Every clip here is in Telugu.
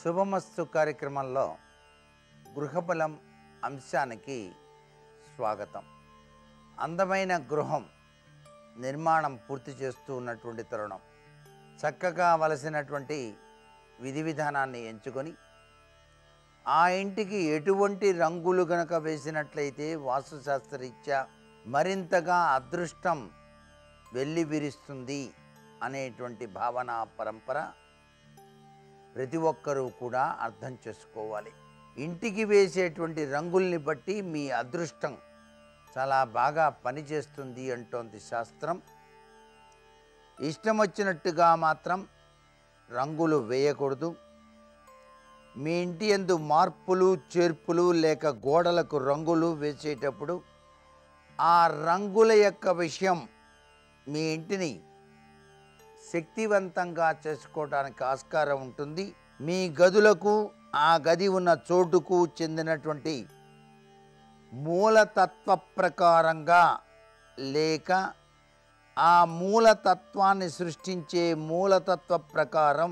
శుభమస్తు కార్యక్రమంలో గృహబలం అంశానికి స్వాగతం అందమైన గృహం నిర్మాణం పూర్తి చేస్తూ ఉన్నటువంటి తరుణం చక్కగా వలసినటువంటి విధి విధానాన్ని ఎంచుకొని ఆ ఇంటికి ఎటువంటి రంగులు గనక వేసినట్లయితే వాస్తుశాస్త్రరీత్యా మరింతగా అదృష్టం వెళ్ళి విరుస్తుంది అనేటువంటి భావన పరంపర ప్రతి ఒక్కరూ కూడా అర్థం చేసుకోవాలి ఇంటికి వేసేటువంటి రంగుల్ని బట్టి మీ అదృష్టం చాలా బాగా పనిచేస్తుంది అంటోంది శాస్త్రం ఇష్టం వచ్చినట్టుగా మాత్రం రంగులు వేయకూడదు మీ ఇంటి యందు మార్పులు చేర్పులు లేక గోడలకు రంగులు వేసేటప్పుడు ఆ రంగుల యొక్క విషయం మీ ఇంటిని శక్తివంతంగా చేసుకోవడానికి ఆస్కారం ఉంటుంది మీ గదులకు ఆ గది ఉన్న చోటుకు చెందినటువంటి మూలతత్వ ప్రకారంగా లేక ఆ మూలతత్వాన్ని సృష్టించే మూలతత్వ ప్రకారం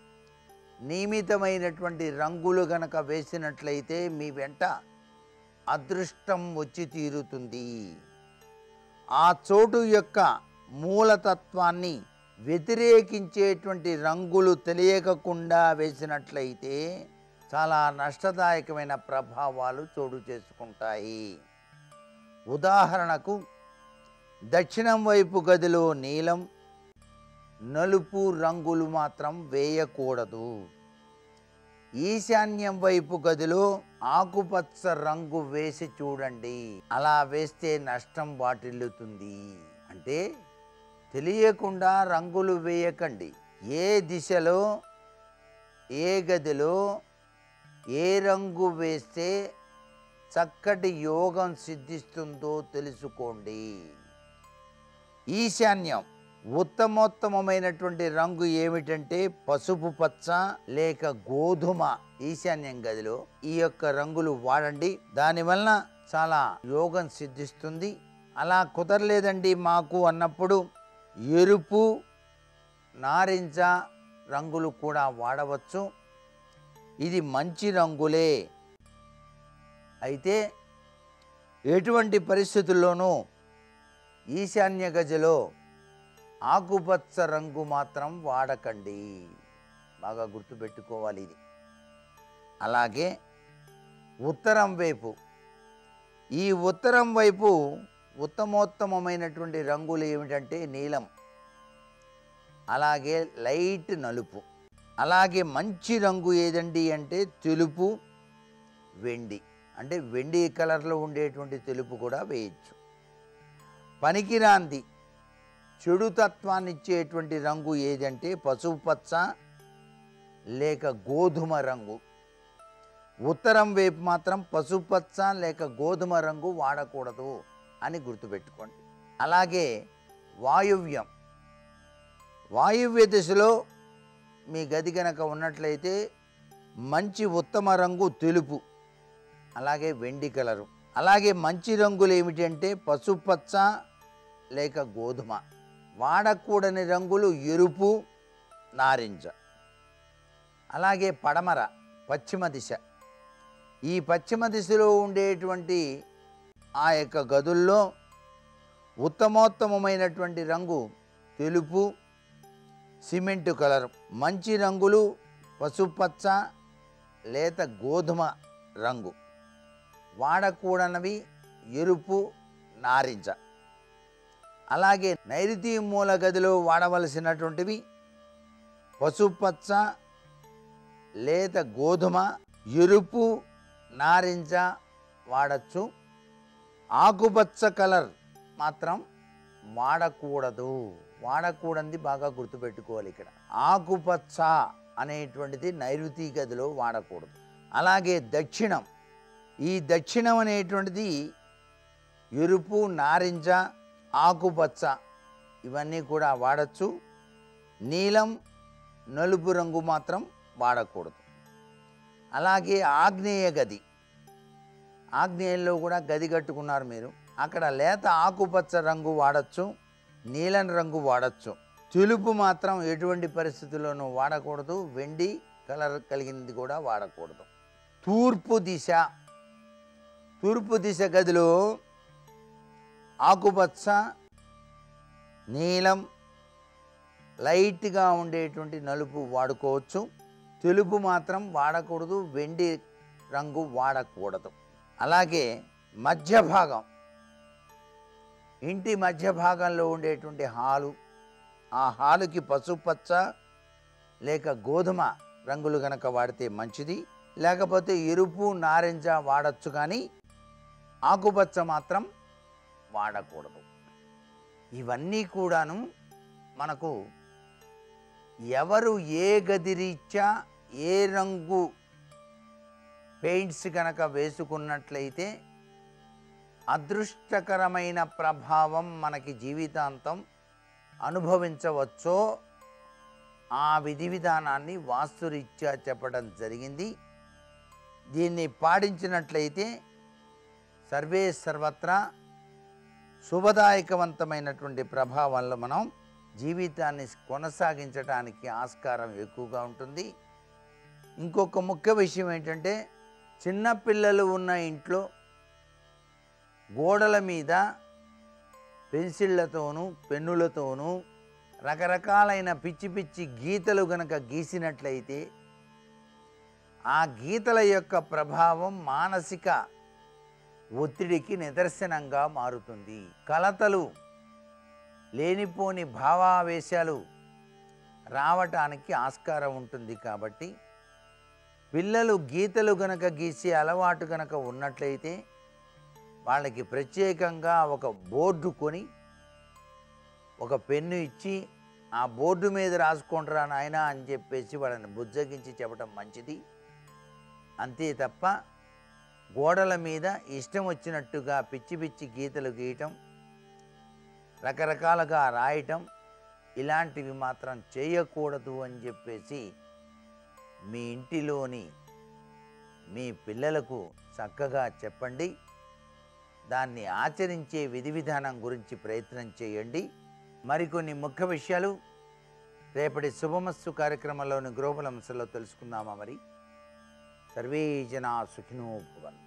నియమితమైనటువంటి రంగులు గనక వేసినట్లయితే మీ వెంట అదృష్టం వచ్చి తీరుతుంది ఆ చోటు యొక్క మూలతత్వాన్ని వ్యతిరేకించేటువంటి రంగులు తెలియకుండా వేసినట్లయితే చాలా నష్టదాయకమైన ప్రభావాలు చోటు చేసుకుంటాయి ఉదాహరణకు దక్షిణం వైపు గదిలో నీలం నలుపు రంగులు మాత్రం వేయకూడదు ఈశాన్యం వైపు గదిలో ఆకుపచ్చ రంగు వేసి చూడండి అలా వేస్తే నష్టం వాటిల్లుతుంది అంటే తెలియకుండా రంగులు వేయకండి ఏ దిశలో ఏ గదిలో ఏ రంగు వేస్తే చక్కటి యోగం సిద్ధిస్తుందో తెలుసుకోండి ఈశాన్యం ఉత్తమోత్తమమైనటువంటి రంగు ఏమిటంటే పసుపు పచ్చ లేక గోధుమ ఈశాన్యం గదిలో ఈ యొక్క రంగులు వాడండి దానివలన చాలా యోగం సిద్ధిస్తుంది అలా కుదరలేదండి మాకు అన్నప్పుడు ఎరుపు నారింజ రంగులు కూడా వాడవచ్చు ఇది మంచి రంగులే అయితే ఎటువంటి పరిస్థితుల్లోనూ ఈశాన్య గదిలో ఆకుపచ్చ రంగు మాత్రం వాడకండి బాగా గుర్తుపెట్టుకోవాలి ఇది అలాగే ఉత్తరం వైపు ఈ ఉత్తరం వైపు ఉత్తమోత్తమమైనటువంటి రంగులు ఏమిటంటే నీలం అలాగే లైట్ నలుపు అలాగే మంచి రంగు ఏదండి అంటే తెలుపు వెండి అంటే వెండి కలర్లో ఉండేటువంటి తెలుపు కూడా వేయచ్చు పనికిరాంది చెడు తత్వాన్ని ఇచ్చేటువంటి రంగు ఏదంటే పసుపు పచ్చ లేక గోధుమ రంగు ఉత్తరం వైపు మాత్రం పసుపు పచ్చ లేక గోధుమ రంగు వాడకూడదు అని గుర్తుపెట్టుకోండి అలాగే వాయువ్యం వాయువ్య దిశలో మీ గది కనుక ఉన్నట్లయితే మంచి ఉత్తమ రంగు తెలుపు అలాగే వెండి కలరు అలాగే మంచి రంగులు ఏమిటంటే పసుపచ్చ లేక గోధుమ వాడకూడని రంగులు ఎరుపు నారింజ అలాగే పడమర పశ్చిమ దిశ ఈ పశ్చిమ దిశలో ఉండేటువంటి ఆ యొక్క గదుల్లో ఉత్తమోత్తమమైనటువంటి రంగు తెలుపు సిమెంటు కలర్ మంచి రంగులు పసుపచ్చ లేత గోధుమ రంగు వాడకూడనివి ఎరుపు నారింజ అలాగే నైరుతి మూల గదిలో వాడవలసినటువంటివి పసుపచ్చ లేత గోధుమ ఎరుపు నారింజ వాడచ్చు ఆకుపచ్చ కలర్ మాత్రం వాడకూడదు వాడకూడనిది బాగా గుర్తుపెట్టుకోవాలి ఇక్కడ ఆకుపచ్చ అనేటువంటిది నైరుతి గదిలో వాడకూడదు అలాగే దక్షిణం ఈ దక్షిణం అనేటువంటిది ఎరుపు నారింజ ఆకుపచ్చ ఇవన్నీ కూడా వాడచ్చు నీలం నలుపు రంగు మాత్రం వాడకూడదు అలాగే ఆగ్నేయ గది ఆగ్నేయంలో కూడా గది కట్టుకున్నారు మీరు అక్కడ లేత ఆకుపచ్చ రంగు వాడచ్చు నీలం రంగు వాడచ్చు తెలుపు మాత్రం ఎటువంటి పరిస్థితుల్లోనూ వాడకూడదు వెండి కలర్ కలిగినది కూడా వాడకూడదు తూర్పు దిశ తూర్పు దిశ గదిలో ఆకుపచ్చ నీలం లైట్గా ఉండేటువంటి నలుపు వాడుకోవచ్చు తెలుపు మాత్రం వాడకూడదు వెండి రంగు వాడకూడదు అలాగే మధ్య భాగం ఇంటి మధ్య భాగంలో ఉండేటువంటి హాలు ఆ హాలుకి పసుపచ్చ లేక గోధుమ రంగులు గనక వాడితే మంచిది లేకపోతే ఎరుపు నారింజ వాడచ్చు కానీ ఆకుపచ్చ మాత్రం వాడకూడదు ఇవన్నీ కూడాను మనకు ఎవరు ఏ గది రీత్యా ఏ రంగు పెయింట్స్ కనుక వేసుకున్నట్లయితే అదృష్టకరమైన ప్రభావం మనకి జీవితాంతం అనుభవించవచ్చో ఆ విధి విధానాన్ని వాస్తురీత్యా చెప్పడం జరిగింది దీన్ని పాటించినట్లయితే సర్వే సర్వత్రా శుభదాయకవంతమైనటువంటి ప్రభావంలో మనం జీవితాన్ని కొనసాగించడానికి ఆస్కారం ఎక్కువగా ఉంటుంది ఇంకొక ముఖ్య విషయం ఏంటంటే చిన్నపిల్లలు ఉన్న ఇంట్లో గోడల మీద పెన్సిళ్లతోనూ పెన్నులతోనూ రకరకాలైన పిచ్చి పిచ్చి గీతలు గనక గీసినట్లయితే ఆ గీతల యొక్క ప్రభావం మానసిక ఒత్తిడికి నిదర్శనంగా మారుతుంది కలతలు లేనిపోని భావావేశాలు రావటానికి ఆస్కారం ఉంటుంది కాబట్టి పిల్లలు గీతలు గనక గీసే అలవాటు గనక ఉన్నట్లయితే వాళ్ళకి ప్రత్యేకంగా ఒక బోర్డు కొని ఒక పెన్ను ఇచ్చి ఆ బోర్డు మీద రాసుకుంటారా నాయన అని చెప్పేసి వాళ్ళని బుజ్జగించి చెప్పడం మంచిది అంతే తప్ప గోడల మీద ఇష్టం వచ్చినట్టుగా పిచ్చి పిచ్చి గీతలు గీయటం రకరకాలుగా రాయటం ఇలాంటివి మాత్రం చేయకూడదు అని చెప్పేసి మీ ఇంటిలోని మీ పిల్లలకు చక్కగా చెప్పండి దాన్ని ఆచరించే విధి విధానం గురించి ప్రయత్నం చేయండి మరికొన్ని ముఖ్య విషయాలు రేపటి శుభమస్సు కార్యక్రమంలోని గ్లోబల్ అంశంలో తెలుసుకుందామా మరి సర్వే జనా సుఖినో భవంతు